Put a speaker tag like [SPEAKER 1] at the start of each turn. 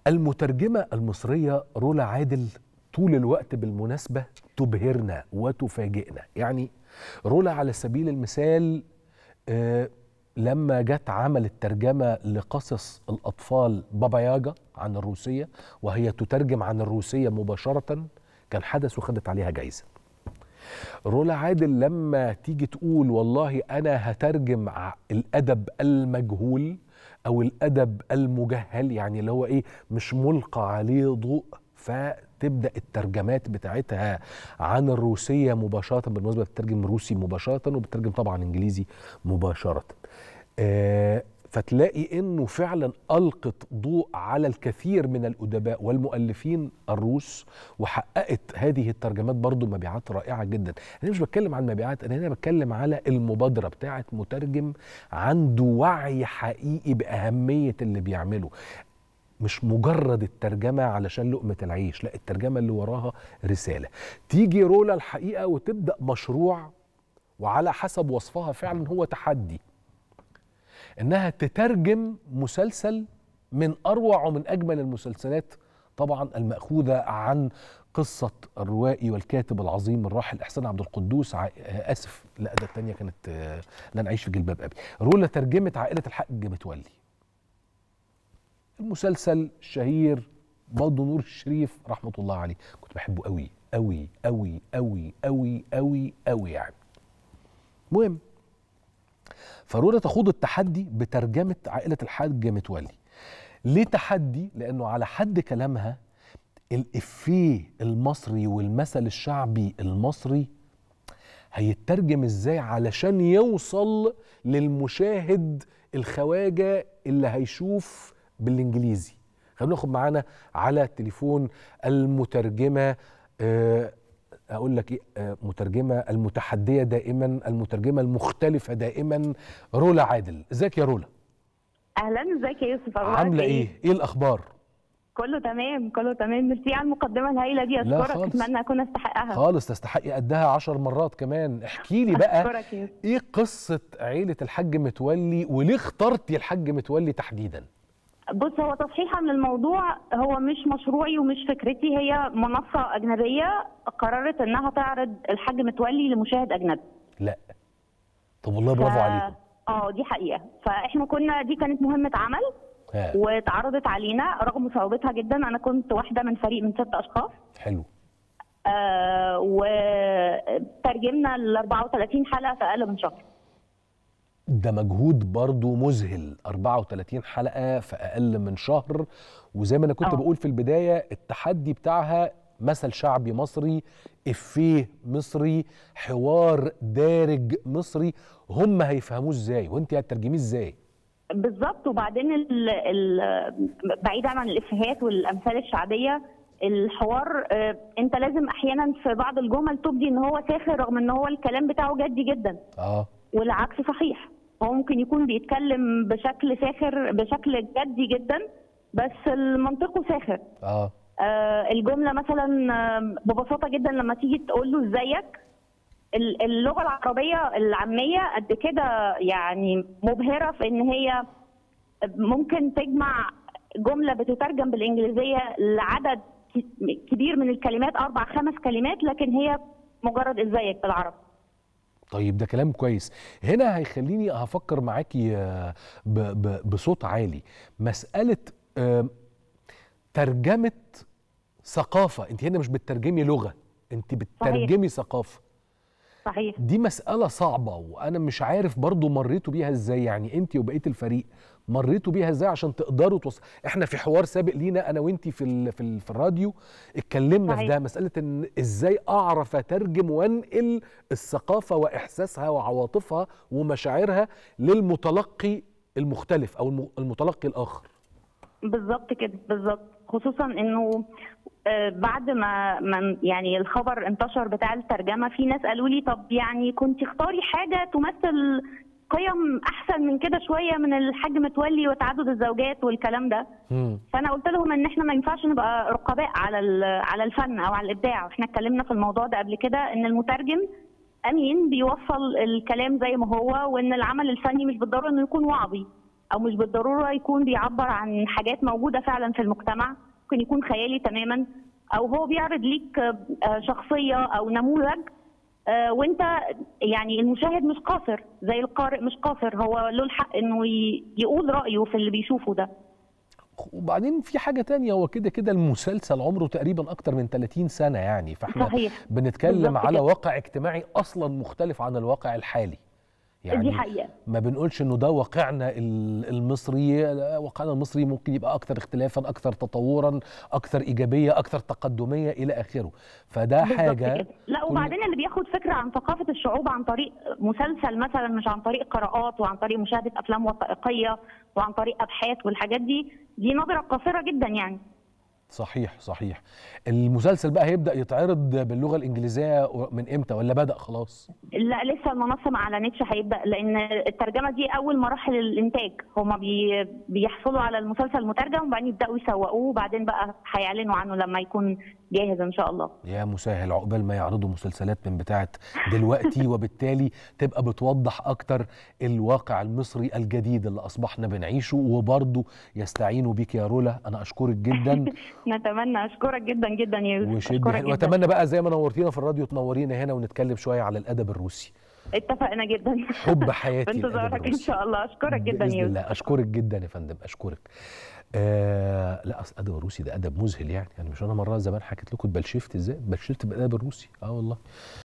[SPEAKER 1] المترجمة المصرية رولا عادل طول الوقت بالمناسبة تبهرنا وتفاجئنا يعني رولا على سبيل المثال آه لما جت عملت ترجمة لقصص الأطفال بابا ياجا عن الروسية وهي تترجم عن الروسية مباشرة كان حدث وخدت عليها جايزة رولا عادل لما تيجي تقول والله أنا هترجم الأدب المجهول أو الأدب المجهل يعني اللي هو إيه مش ملقى عليه ضوء فتبدا الترجمات بتاعتها عن الروسيه مباشره بالمناسبه بتترجم روسي مباشره وبتترجم طبعا انجليزي مباشره آه فتلاقي انه فعلا القت ضوء على الكثير من الادباء والمؤلفين الروس وحققت هذه الترجمات برضو مبيعات رائعه جدا انا مش بتكلم عن مبيعات انا هنا بتكلم على المبادره بتاعه مترجم عنده وعي حقيقي باهميه اللي بيعمله مش مجرد الترجمة علشان لقمة العيش لا الترجمة اللي وراها رسالة تيجي رولا الحقيقة وتبدأ مشروع وعلى حسب وصفها فعلا هو تحدي انها تترجم مسلسل من اروع ومن اجمل المسلسلات طبعا الماخوذه عن قصه الروائي والكاتب العظيم الراحل احسان عبد القدوس ع... اسف لا ده الثانيه كانت لن اعيش في جلباب ابي رولا ترجمت عائله الحاج متولي المسلسل الشهير برضه نور الشريف رحمه الله عليه كنت بحبه قوي قوي قوي قوي قوي قوي قوي يعني المهم فرولا تخوض التحدي بترجمة عائلة الحاج متولي ليه تحدي؟ لأنه على حد كلامها الإفيه المصري والمثل الشعبي المصري هيترجم ازاي علشان يوصل للمشاهد الخواجة اللي هيشوف بالانجليزي خلينا ناخد معانا على التليفون المترجمة آه اقول لك ايه مترجمه المتحديه دائما المترجمه المختلفه دائما رولا عادل ازيك يا رولا
[SPEAKER 2] اهلا ازيك يا يوسف
[SPEAKER 1] عامله ايه ايه الاخبار
[SPEAKER 2] كله تمام كله تمام ميرسي على المقدمه الهائله دي اشكرك اتمنى اكون استحقها
[SPEAKER 1] خالص تستحقي قدها عشر مرات كمان احكي لي بقى ايه قصه عيله الحاج متولي وليه اخترتي الحاج متولي تحديدا
[SPEAKER 2] بص هو تصحيحا للموضوع هو مش مشروعي ومش فكرتي هي منصه اجنبيه قررت انها تعرض الحاج متولي لمشاهد اجنبي
[SPEAKER 1] لا طب والله برافو ف... عليكم
[SPEAKER 2] اه دي حقيقه فاحنا كنا دي كانت مهمه عمل ها. واتعرضت علينا رغم صعوبتها جدا انا كنت واحده من فريق من ست اشخاص
[SPEAKER 1] حلو
[SPEAKER 2] آه وترجمنا ال 34 حلقه في اقل من شهر
[SPEAKER 1] ده مجهود برضه مذهل 34 حلقة في أقل من شهر وزي ما أنا كنت أوه. بقول في البداية التحدي بتاعها مثل شعبي مصري إفيه مصري حوار دارج مصري هم هيفهموه إزاي وأنت هتترجميه إزاي
[SPEAKER 2] بالظبط وبعدين ال ال بعيدا عن الإفيهات والأمثال الشعبية الحوار آه انت لازم احيانا في بعض الجمل تبدي ان هو ساخر رغم ان هو الكلام بتاعه جدي جدا
[SPEAKER 1] اه
[SPEAKER 2] والعكس صحيح هو ممكن يكون بيتكلم بشكل ساخر بشكل جدي جدا بس منطقه ساخر
[SPEAKER 1] اه,
[SPEAKER 2] آه الجمله مثلا آه ببساطه جدا لما تيجي تقول له ازيك اللغه العربيه العاميه قد كده يعني مبهره في ان هي ممكن تجمع جمله بتترجم بالانجليزيه لعدد كبير من الكلمات اربع خمس كلمات لكن هي مجرد ازيك بالعربي
[SPEAKER 1] طيب ده كلام كويس هنا هيخليني هفكر معاكي بصوت عالي مسألة ترجمة ثقافة انت هنا مش بتترجمي لغة انت بتترجمي ثقافة
[SPEAKER 2] صحيح
[SPEAKER 1] دي مسألة صعبة وأنا مش عارف برضو مريتوا بيها ازاي يعني انت وبقية الفريق مريتوا بيها ازاي عشان تقدروا توصل احنا في حوار سابق لينا انا وانت في ال... في, ال... في الراديو اتكلمنا في ده مساله ان ازاي اعرف اترجم وانقل الثقافه واحساسها وعواطفها ومشاعرها للمتلقي المختلف او المتلقي الاخر
[SPEAKER 2] بالظبط كده بالظبط خصوصا انه بعد ما ما يعني الخبر انتشر بتاع الترجمه في ناس قالوا لي طب يعني كنت اختاري حاجه تمثل قيم احسن من كده شويه من الحاج متولي وتعدد الزوجات والكلام ده
[SPEAKER 1] مم.
[SPEAKER 2] فانا قلت لهم ان احنا ما ينفعش نبقى رقباء على على الفن او على الابداع واحنا اتكلمنا في الموضوع ده قبل كده ان المترجم امين بيوصل الكلام زي ما هو وان العمل الفني مش بالضروره انه يكون وعظي او مش بالضروره يكون بيعبر عن حاجات موجوده فعلا في المجتمع ممكن يكون خيالي تماما او هو بيعرض ليك آه، شخصيه او نموذج آه، وانت يعني المشاهد مش قاصر زي القارئ مش قاصر هو له الحق انه ي- يقول رايه في اللي بيشوفه ده
[SPEAKER 1] وبعدين في حاجة تانية هو كده كده المسلسل عمره تقريبا أكتر من 30 سنة يعني فاحنا
[SPEAKER 2] صحيح
[SPEAKER 1] بنتكلم
[SPEAKER 2] بالظبط
[SPEAKER 1] على
[SPEAKER 2] كده.
[SPEAKER 1] واقع اجتماعي أصلا مختلف عن الواقع الحالي يعني
[SPEAKER 2] دي حقيقه
[SPEAKER 1] ما بنقولش انه ده واقعنا ال- المصري لا، واقعنا المصري ممكن يبقى اكثر اختلافا اكثر تطورا اكثر ايجابيه اكثر تقدميه الى اخره فده
[SPEAKER 2] بالظبط
[SPEAKER 1] حاجه
[SPEAKER 2] كده. لا وبعدين اللي بياخد فكره عن ثقافه الشعوب عن طريق مسلسل مثلا مش عن طريق قراءات وعن طريق مشاهده افلام وثائقيه وعن طريق ابحاث والحاجات دي دي نظره قاصره جدا يعني
[SPEAKER 1] صحيح صحيح المسلسل بقى هيبدا يتعرض باللغه الانجليزيه من امتى ولا بدا خلاص
[SPEAKER 2] لا لسه المنصه ما اعلنتش هيبدا لان الترجمه دي اول مراحل الانتاج هما بي بيحصلوا على المسلسل مترجم وبعدين يبداوا يسوقوه وبعدين بقى هيعلنوا عنه لما يكون جاهز ان شاء الله
[SPEAKER 1] يا مسهل عقبال ما يعرضوا مسلسلات من بتاعه دلوقتي وبالتالي تبقى بتوضح اكتر الواقع المصري الجديد اللي اصبحنا بنعيشه وبرضه يستعينوا بيك يا رولا انا اشكرك جدا
[SPEAKER 2] نتمنى اشكرك جدا جدا يا يوسف
[SPEAKER 1] وشد
[SPEAKER 2] أشكرك
[SPEAKER 1] حيل-
[SPEAKER 2] جداً.
[SPEAKER 1] واتمنى بقى زي ما نورتينا في الراديو تنورينا هنا ونتكلم شويه على الادب الروسي
[SPEAKER 2] اتفقنا جدا
[SPEAKER 1] حب حياتي
[SPEAKER 2] في
[SPEAKER 1] الادب
[SPEAKER 2] انتظارك ان
[SPEAKER 1] الروسي
[SPEAKER 2] شاء الله اشكرك جدا
[SPEAKER 1] باذن
[SPEAKER 2] يا
[SPEAKER 1] الله
[SPEAKER 2] يوسف
[SPEAKER 1] اشكرك جدا يا فندم اشكرك آه لا اصل الادب الروسي ده ادب مذهل يعني يعني مش انا مره زمان حكيت لكم اتبلشفت ازاي اتبلشفت بالادب الروسي اه والله